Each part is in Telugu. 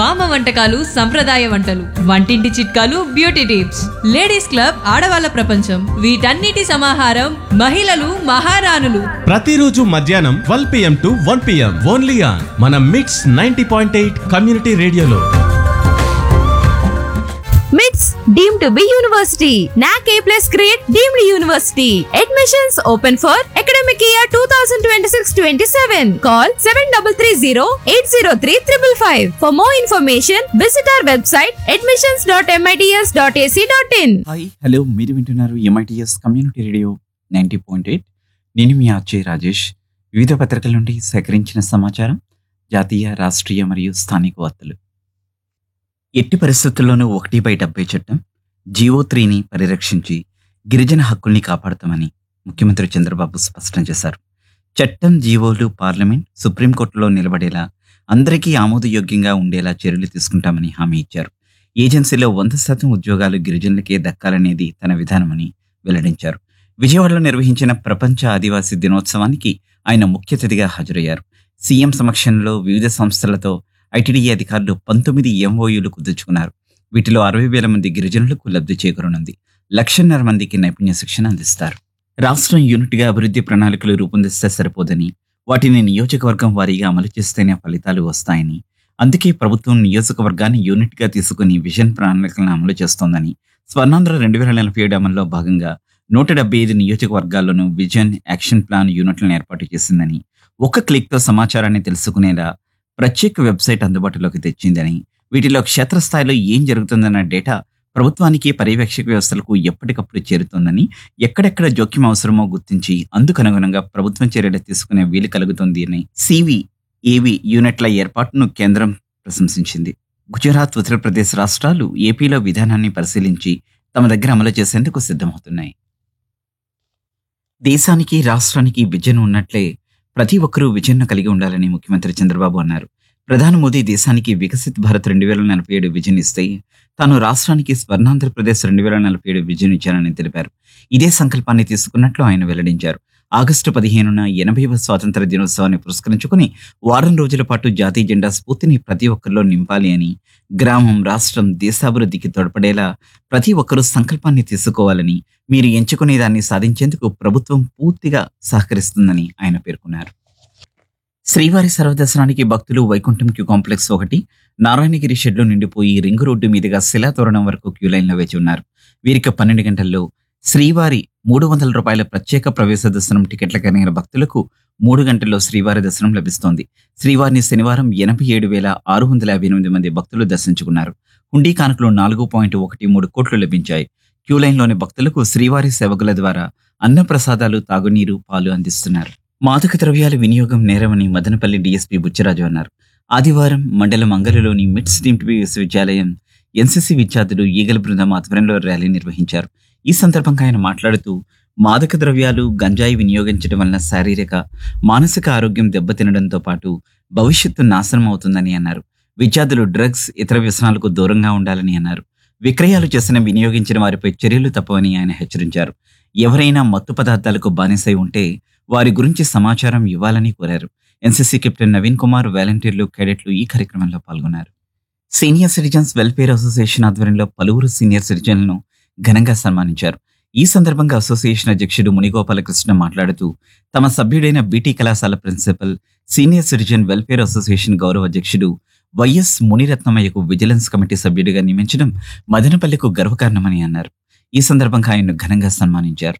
బామ్మ వంటకాలు సంప్రదాయ వంటలు వంటింటి చిట్కాలు బ్యూటీ టిప్స్ లేడీస్ క్లబ్ ఆడవాళ్ళ ప్రపంచం వీటన్నిటి సమాహారం మహిళలు మహారాణులు ప్రతిరోజు మధ్యాహ్నం twelve PM to one PM only on మన MITS ninety point eight community రేడియోలో మిట్స్ deem to be university NAAC A plus grade deemed university admissions open for academic year two thousand twenty six twenty seven call seven double three zero eight zero three triple five for more information visit our website admissions dot MITS dot AC dot in hi hello మీరు వింటున్నారు MITS community radio ninety point eight నేను మీ ఆర్జే రాజేష్ వివిధ పత్రికల నుండి సేకరించిన సమాచారం జాతీయ రాష్ట్రీయ మరియు స్థానిక వార్తలు ఎట్టి పరిస్థితుల్లోనూ ఒకటి బై డెబ్బై చట్టం జీవో త్రీని పరిరక్షించి గిరిజన హక్కుల్ని కాపాడతామని ముఖ్యమంత్రి చంద్రబాబు స్పష్టం చేశారు చట్టం జీవోలు పార్లమెంట్ సుప్రీంకోర్టులో నిలబడేలా అందరికీ ఆమోదయోగ్యంగా ఉండేలా చర్యలు తీసుకుంటామని హామీ ఇచ్చారు ఏజెన్సీలో వంద శాతం ఉద్యోగాలు గిరిజనులకే దక్కాలనేది తన విధానమని వెల్లడించారు విజయవాడలో నిర్వహించిన ప్రపంచ ఆదివాసీ దినోత్సవానికి ఆయన ముఖ్య అతిథిగా హాజరయ్యారు సీఎం సమక్షంలో వివిధ సంస్థలతో ఐటీడీ అధికారులు పంతొమ్మిది ఎంఓయూలు కుదుర్చుకున్నారు వీటిలో అరవై వేల మంది గిరిజనులకు లబ్ధి చేకూరనుంది లక్షన్నర మందికి నైపుణ్య శిక్షణ అందిస్తారు రాష్ట్రం యూనిట్గా అభివృద్ధి ప్రణాళికలు రూపొందిస్తే సరిపోదని వాటిని నియోజకవర్గం వారీగా అమలు చేస్తేనే ఫలితాలు వస్తాయని అందుకే ప్రభుత్వం నియోజకవర్గాన్ని యూనిట్గా తీసుకుని విజన్ ప్రణాళికలను అమలు చేస్తోందని స్వర్ణాంధ్ర రెండు వేల నలభై ఏడు అమల్లో భాగంగా నూట డెబ్బై ఐదు నియోజకవర్గాల్లోనూ విజన్ యాక్షన్ ప్లాన్ యూనిట్లను ఏర్పాటు చేసిందని ఒక్క క్లిక్తో సమాచారాన్ని తెలుసుకునేలా ప్రత్యేక వెబ్సైట్ అందుబాటులోకి తెచ్చిందని వీటిలో క్షేత్రస్థాయిలో ఏం జరుగుతుందన్న డేటా ప్రభుత్వానికి పర్యవేక్షక వ్యవస్థలకు ఎప్పటికప్పుడు చేరుతోందని ఎక్కడెక్కడ జోక్యం అవసరమో గుర్తించి అందుకనుగుణంగా ప్రభుత్వం చర్యలు తీసుకునే వీలు కలుగుతుంది అని సివి ఏవి యూనిట్ల ఏర్పాటును కేంద్రం ప్రశంసించింది గుజరాత్ ఉత్తరప్రదేశ్ రాష్ట్రాలు ఏపీలో విధానాన్ని పరిశీలించి తమ దగ్గర అమలు చేసేందుకు సిద్ధమవుతున్నాయి దేశానికి రాష్ట్రానికి విజన్ ఉన్నట్లే ప్రతి ఒక్కరూ విజన్ను కలిగి ఉండాలని ముఖ్యమంత్రి చంద్రబాబు అన్నారు ప్రధాని మోదీ దేశానికి వికసిత్ భారత్ రెండు వేల నలభై ఏడు విజన్ ఇస్తే తాను రాష్ట్రానికి స్వర్ణాంధ్రప్రదేశ్ రెండు వేల నలభై ఏడు విజన్ ఇచ్చానని తెలిపారు ఇదే సంకల్పాన్ని తీసుకున్నట్లు ఆయన వెల్లడించారు ఆగస్టు పదిహేనున ఎనభైవ స్వాతంత్ర దినోత్సవాన్ని పురస్కరించుకుని వారం రోజుల పాటు జాతీయ జెండా స్ఫూర్తిని ప్రతి ఒక్కరిలో నింపాలి అని గ్రామం రాష్ట్రం దేశాభివృద్ధికి తోడ్పడేలా ప్రతి ఒక్కరూ సంకల్పాన్ని తీసుకోవాలని మీరు ఎంచుకునే దాన్ని సాధించేందుకు ప్రభుత్వం పూర్తిగా సహకరిస్తుందని ఆయన పేర్కొన్నారు శ్రీవారి సర్వదర్శనానికి భక్తులు వైకుంఠం క్యూ కాంప్లెక్స్ ఒకటి నారాయణగిరి షెడ్లో నిండిపోయి రింగు రోడ్డు మీదుగా శిలాతోరణం వరకు క్యూ లైన్లో వేచి ఉన్నారు వీరికి పన్నెండు గంటల్లో శ్రీవారి మూడు వందల రూపాయల ప్రత్యేక ప్రవేశ దర్శనం టికెట్ల కలిగిన భక్తులకు మూడు గంటల్లో శ్రీవారి దర్శనం లభిస్తోంది శ్రీవారిని శనివారం ఎనభై ఏడు వేల ఆరు వందల యాభై ఎనిమిది మంది భక్తులు దర్శించుకున్నారు హుండీ కానుకలు నాలుగు పాయింట్ ఒకటి మూడు కోట్లు లభించాయి క్యూ లైన్లోని భక్తులకు శ్రీవారి సేవకుల ద్వారా అన్నప్రసాదాలు తాగునీరు పాలు అందిస్తున్నారు మాదక ద్రవ్యాల వినియోగం నేరమని మదనపల్లి డీఎస్పీ బుచ్చరాజు అన్నారు ఆదివారం మండల మంగళలోని మిట్స్ డీమ్డ్ విశ్వవిద్యాలయం ఎన్సీసీ విద్యార్థులు ఈగల బృందం ఆధ్వర్యంలో ర్యాలీ నిర్వహించారు ఈ సందర్భంగా ఆయన మాట్లాడుతూ మాదక ద్రవ్యాలు గంజాయి వినియోగించడం వలన శారీరక మానసిక ఆరోగ్యం దెబ్బతినడంతో పాటు భవిష్యత్తు నాశనం అవుతుందని అన్నారు విద్యార్థులు డ్రగ్స్ ఇతర వ్యసనాలకు దూరంగా ఉండాలని అన్నారు విక్రయాలు చేసిన వినియోగించిన వారిపై చర్యలు తప్పవని ఆయన హెచ్చరించారు ఎవరైనా మత్తు పదార్థాలకు బానిసై ఉంటే వారి గురించి సమాచారం ఇవ్వాలని కోరారు ఎన్సీసీ కెప్టెన్ నవీన్ కుమార్ వాలంటీర్లు కేడెట్లు ఈ కార్యక్రమంలో పాల్గొన్నారు సీనియర్ సిటిజన్స్ వెల్ఫేర్ అసోసియేషన్ ఆధ్వర్యంలో పలువురు సీనియర్ సిటిజన్లను ఘనంగా సన్మానించారు ఈ సందర్భంగా అసోసియేషన్ అధ్యక్షుడు మునిగోపాలకృష్ణ మాట్లాడుతూ తమ సభ్యుడైన బీటీ కళాశాల principal senior citizen welfare association గౌరవ అధ్యక్షుడు వైఎస్ మునిరత్నమయ్యకు విజిలెన్స్ కమిటీ సభ్యుడిగా నియమించడం మదనపల్లికు గర్వకారణమని అన్నారు ఈ సందర్భంగా ఆయన్ను ఘనంగా సన్మానించారు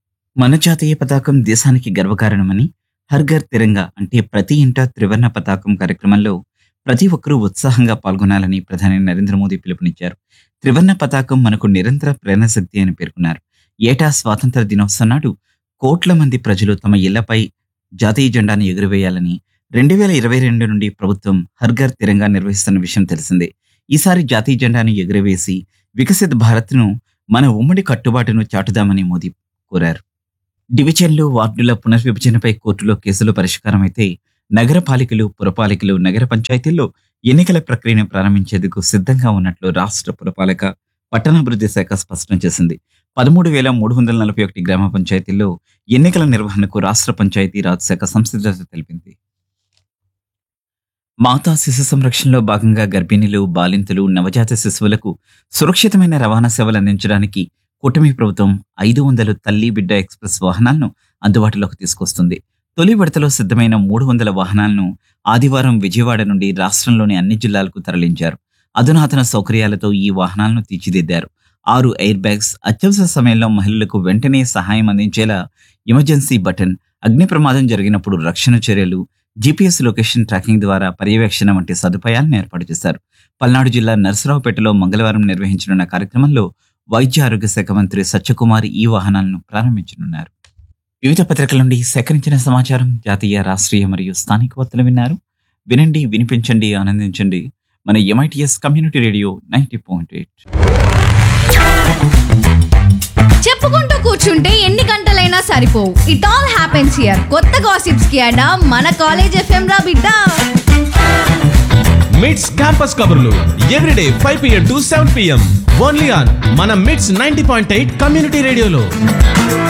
మన జాతీయ పతాకం దేశానికి గర్వకారణమని హర్ ఘర్ తిరంగా అంటే ప్రతి ఇంట త్రివర్ణ పతాకం కార్యక్రమంలో ప్రతి ఒక్కరూ ఉత్సాహంగా పాల్గొనాలని ప్రధాని నరేంద్ర మోదీ పిలుపునిచ్చారు త్రివర్ణ పతాకం మనకు నిరంతర ప్రేరణశక్తి అని పేర్కొన్నారు ఏటా స్వాతంత్ర దినోత్సవం నాడు కోట్ల మంది ప్రజలు తమ ఇళ్లపై జాతీయ జెండాను ఎగురవేయాలని రెండు వేల ఇరవై రెండు నుండి ప్రభుత్వం హర్ ఘర్ తిరంగా నిర్వహిస్తున్న విషయం తెలిసిందే ఈసారి జాతీయ జెండాను ఎగురవేసి వికసిత్ భారత్ను మన ఉమ్మడి కట్టుబాటును చాటుదామని మోదీ కోరారు డివిజన్లు వార్డుల పునర్విభజనపై కోర్టులో కేసులు పరిష్కారమైతే నగరపాలికలు పురపాలికలు నగర పంచాయతీల్లో ఎన్నికల ప్రక్రియను ప్రారంభించేందుకు సిద్ధంగా ఉన్నట్లు రాష్ట్ర పురపాలక పట్టణాభివృద్ధి శాఖ స్పష్టం చేసింది పదమూడు వేల మూడు వందల నలభై ఒకటి గ్రామ పంచాయతీల్లో ఎన్నికల నిర్వహణకు రాష్ట్ర పంచాయతీ రాజ్ శాఖ సంసిద్ధత తెలిపింది మాతా శిశు సంరక్షణలో భాగంగా గర్భిణీలు బాలింతలు నవజాత శిశువులకు సురక్షితమైన రవాణా సేవలు అందించడానికి కూటమి ప్రభుత్వం ఐదు వందలు తల్లి బిడ్డ ఎక్స్ప్రెస్ వాహనాలను అందుబాటులోకి తీసుకొస్తుంది తొలి విడతలో సిద్ధమైన మూడు వందల వాహనాలను ఆదివారం విజయవాడ నుండి రాష్ట్రంలోని అన్ని జిల్లాలకు తరలించారు అధునాతన సౌకర్యాలతో ఈ వాహనాలను తీర్చిదిద్దారు ఆరు ఎయిర్ బ్యాగ్స్ అత్యవసర సమయంలో మహిళలకు వెంటనే సహాయం అందించేలా ఎమర్జెన్సీ బటన్ అగ్ని ప్రమాదం జరిగినప్పుడు రక్షణ చర్యలు జీపీఎస్ లొకేషన్ ట్రాకింగ్ ద్వారా పర్యవేక్షణ వంటి సదుపాయాలను ఏర్పాటు చేశారు పల్నాడు జిల్లా నరసరావుపేటలో మంగళవారం నిర్వహించనున్న కార్యక్రమంలో వైద్య ఆరోగ్య శాఖ మంత్రి సత్యకుమార్ ఈ వాహనాలను ప్రారంభించనున్నారు వివిధ పత్రికల నుండి సేకరించిన సమాచారం జాతీయ రాష్ట్రీయ మరియు స్థానిక వార్తలు విన్నారు వినండి వినిపించండి ఆనందించండి మన MITS community radio ninety point eight చెప్పుకుంటూ కూర్చుంటే ఎన్ని గంటలైనా సరిపోవు ఇట్ ఆల్ హ్యాపెన్స్ హియర్ కొత్త గాసిప్స్ కి అడా మన కాలేజ్ ఎఫ్ఎం రా బిడ్డ మిట్స్ క్యాంపస్ కబుర్లు everyday five PM to seven PM only on మన MITS ninety point eight community రేడియోలో